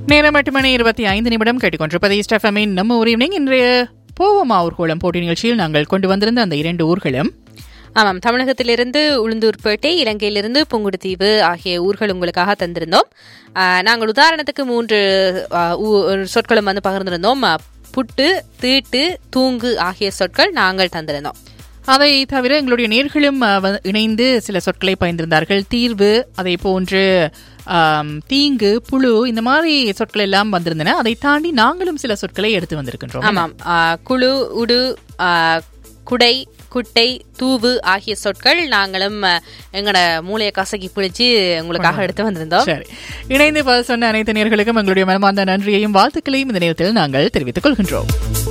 நேரம் எட்டு மணி இருபத்தி ஐந்து நிமிடம் கேட்டுக்கொண்டிருப்பது ஸ்டெஃபமின் நம்ம ஊர் ஈவினிங் இன்றைய போவமா ஊர்கோளம் போட்டி நிகழ்ச்சியில் நாங்கள் கொண்டு வந்திருந்த அந்த இரண்டு ஊர்களும் ஆமாம் தமிழகத்திலிருந்து உளுந்தூர்பேட்டை இலங்கையிலிருந்து புங்குடுதீவு ஆகிய ஊர்கள் உங்களுக்காக தந்திருந்தோம் ஆ, நாங்கள் உதாரணத்துக்கு மூன்று ஆ, ஊ- சொற்களும் வந்து பகிர்ந்திருந்தோம் ஆ, புட்டு தீட்டு தூங்கு ஆகிய சொற்கள் நாங்கள் தந்திருந்தோம் அதை தவிர எங்களுடைய நேர்களும் அஹ், வ- இணைந்து சில சொற்களை பயந்திருந்தார்கள் தீர்வு அதை போன்று ஆம், தீங்கு புழு இந்த மாதிரி சொற்கள் எல்லாம் வந்திருந்தன அதை தாண்டி நாங்களும் சில சொற்களை எடுத்து வந்திருக்கின்றோம் ஆமாம் ஆ, குழு உடு ஆ, குடை குட்டை தூவு ஆகிய சொற்கள் நாங்களும் ஆ, எங்களோட மூளையை கசக்கி பிடிச்சு உங்களுக்காக எடுத்து வந்திருந்தோம் சரி இணைந்து பதில் சொன்ன அனைத்து நேர்களுக்கும் எங்களுடைய மனமார்ந்த நன்றியையும் வாழ்த்துக்களையும் இந்த நேரத்தில் நாங்கள் தெரிவித்துக் கொள்கின்றோம்